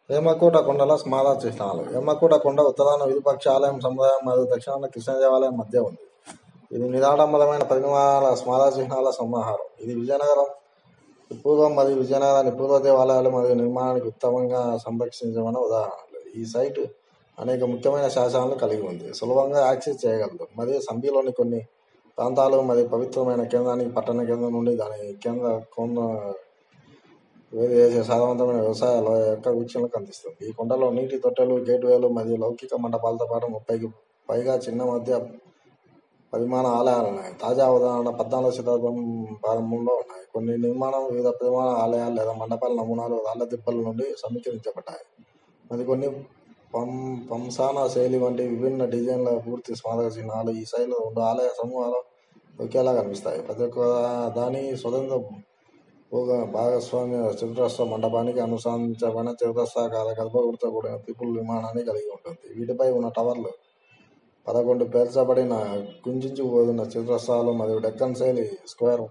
హేమకూట కొండల స్మారక చిహ్నాలు హేమకూట కొండ ఉత్తరాన విరూపాక్ష ఆలయం సముదాయం మరియు దక్షిణాన కృష్ణ దేవాలయం మధ్య ఉంది ఇది నిరాడంబరమైన పరిమాణాల స్మారక చిహ్నాల సమాహారం ఇది విజయనగరం పూర్వం మరియు విజయనగరాన్ని పూర్వ దేవాలయాలు మరియు నిర్మాణానికి ఉత్తమంగా సంరక్షించమన్న ఉదాహరణలు ఈ సైట్ అనేక ముఖ్యమైన శాసనాలను కలిగి ఉంది సులభంగా యాక్సెస్ చేయగలదు మరియు సంబిలోని కొన్ని ప్రాంతాలు మరియు పవిత్రమైన కేంద్రానికి పట్టణ కేంద్రం నుండి దాని కేంద్ర కొండ వేరు చేసే సాధవంతమైన వ్యవసాయ లోయ యొక్క వీక్షణలకు అందిస్తుంది ఈ కొండలో నీటి తొట్టెలు గేట్వేలు మరియు లౌకిక మండపాలతో పాటు ముప్పైకి పైగా చిన్న మధ్య పరిమాణ ఆలయాలు ఉన్నాయి తాజా ఉదాహరణ పద్నాలుగు శతాబ్దం ప్రారంభంలో ఉన్నాయి కొన్ని నిర్మాణం వివిధ పరిమాణ ఆలయాలు లేదా మండపాల నమూనాలు రాళ్ల దిబ్బల నుండి సమీకరించబడ్డాయి మరికొన్ని పం పంసాన శైలి వంటి విభిన్న డిజైన్ల పూర్తి స్మారక చిహ్నాలు ఈ శైలిలో రెండు ఆలయ సమూహాలు ఒకేలా కనిపిస్తాయి ప్రతి ఒక్క దాని స్వతంత్ర భూగ భాగస్వామ్య చతురస్ర మండపానికి అనుసంధించబడిన చతురస్రాకార గర్భగుడితో కూడిన త్రిపుల్ విమానాన్ని కలిగి ఉంటుంది వీటిపై ఉన్న టవర్లు పదకొండు పేర్చబడిన కుంచుకుపోతున్న చతురస్రాలు మరియు డెక్కన్ శైలి స్క్వేర్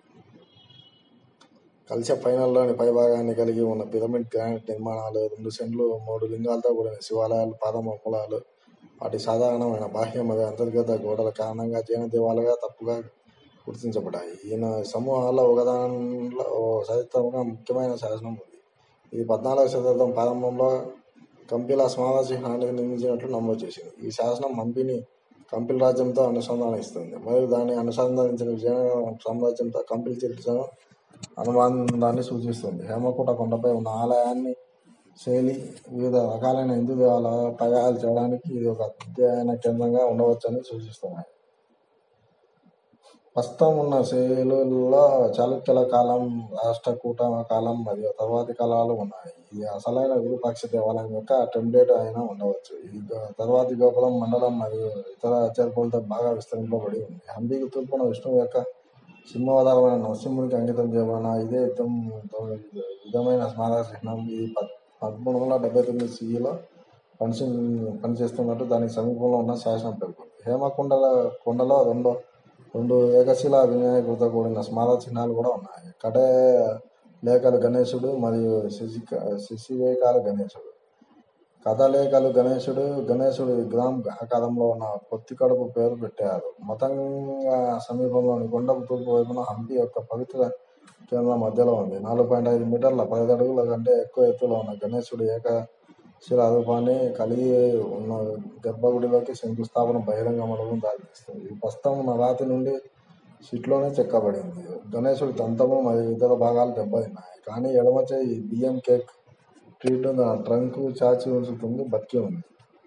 కలిసే పైనల్లోని పైభాగాన్ని కలిగి ఉన్న పిరమిడ్ గ్రానైట్ నిర్మాణాలు రెండు సెంట్లు మూడు లింగాలతో కూడిన శివాలయాలు పాదమూలాలు వాటి సాధారణమైన బాహ్య మరియు అంతర్గత గోడల కారణంగా జైన దేవాలయాలుగా తప్పుగా గుర్తించబడ్డాయి ఈయన సమూహాల్లో ఒకదానిలో ఓ చరిత్రగా ముఖ్యమైన శాసనం ఉంది ఇది పద్నాలుగవ శతాబ్దం ప్రారంభంలో కంపిల స్మారక చిహ్నాన్ని నిర్మించినట్లు నమోదు చేసింది ఈ శాసనం హంపిని కంపిల రాజ్యంతో అనుసంధానిస్తుంది మరియు దాన్ని అనుసంధానించిన విజయనగరం సామ్రాజ్యంతో కంపిల్ చరిత్రను అనుబంధాన్ని సూచిస్తుంది హేమకూట కొండపై ఉన్న ఆలయాన్ని శైలి వివిధ రకాలైన హిందూ దేవాలయ ప్రయాణాలు చేయడానికి ఇది ఒక అధ్యయన కేంద్రంగా ఉండవచ్చని సూచిస్తున్నాయి ప్రస్తుతం ఉన్న శైలుల్లో చాళుక్యుల కాలం రాష్ట్రకూట కాలం మరియు తర్వాతి కాలాలు ఉన్నాయి ఇది అసలైన విరూపాక్ష దేవాలయం యొక్క టెంప్లేట్ అయినా ఉండవచ్చు ఈ గో- తర్వాతి గోపురం మండలం మరియు ఇతర చేర్పులతో బాగా విస్తరింపబడి ఉంది హంపీకి తూర్పున విష్ణువు యొక్క సింహావతారమైన నరసింహునికి అంకితం చేయబడిన ఇదే యుద్ధం విధమైన స్మారక చిహ్నం ఇది పద్ పదమూడు వందల డెబ్బై తొమ్మిది సిఈలో పనిచే పనిచేస్తున్నట్టు దానికి సమీపంలో ఉన్న శాసనం పేర్కొంది హేమకొండల కొండలో రెండో రెండు ఏకశిల వినాయకుడితో కూడిన స్మారక చిహ్నాలు కూడా ఉన్నాయి కటే లేఖలు గణేశుడు మరియు శశిక శశివేకాల గణేశుడు కథలేఖలు గణేశుడు గణేశుడు గ్రామ్ ఆకారంలో ఉన్న పొత్తి కడుపు పేరు పెట్టారు మతంగా సమీపంలోని కొండకు తూర్పు వైపున హంపి యొక్క పవిత్ర కేంద్రం మధ్యలో ఉంది నాలుగు పాయింట్ ఐదు మీటర్ల పది అడుగుల కంటే ఎక్కువ ఎత్తులో ఉన్న గణేశుడు ఏకశిల రూపాన్ని కలిగి ఉన్న గర్భగుడిలోకి శంకుస్థాపన బహిరంగ మండపం దారితీస్తుంది ఈ ప్రస్తుతం ఉన్న రాతి నుండి షీట్లోనే చెక్కబడింది గణేశుడి దంతము మరియు ఇతర భాగాలు దెబ్బతిన్నాయి కానీ ఎడమ చేయి బియ్యం కేక్ ట్రీట్ తన ట్రంక్ చాచి ఉంచుతుంది బతికి ఉంది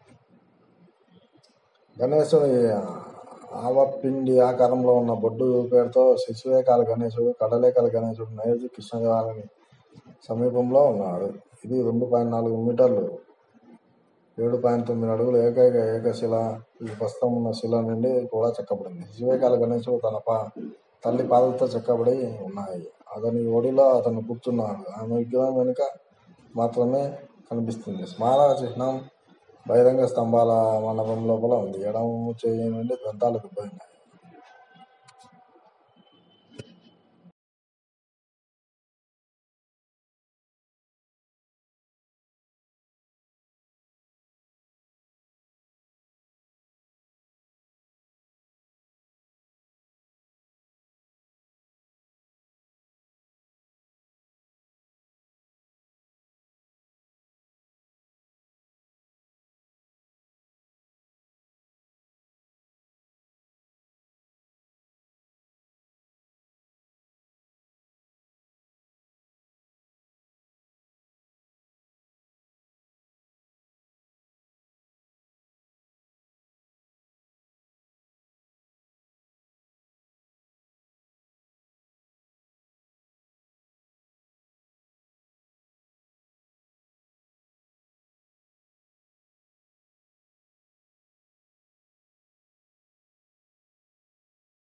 గణేశుడి ఆవపిండి ఆకారంలో ఉన్న బొడ్డు పేరుతో శిశువేకాల గణేశుడు కడలేకల గణేశుడు నైరుతి కృష్ణదేవాలని సమీపంలో ఉన్నాడు ఇది రెండు పాయింట్ నాలుగు మీటర్లు ఏడు పాయింట్ తొమ్మిది అడుగులు ఏకైక ఏకశిల ఈ ప్రస్తుతం ఉన్న శిల నుండి కూడా చెక్కబడింది శివకాల గణేశుడు తన పా తల్లి పాదలతో చెక్కబడి ఉన్నాయి అతని ఒడిలో అతను కూర్చున్నాడు ఆమె విగ్రహం వెనుక మాత్రమే కనిపిస్తుంది స్మారక చిహ్నం బహిరంగ స్తంభాల మండపం లోపల ఉంది ఎడమ చేయి నుండి దంతాలు దెబ్బతిన్నాయి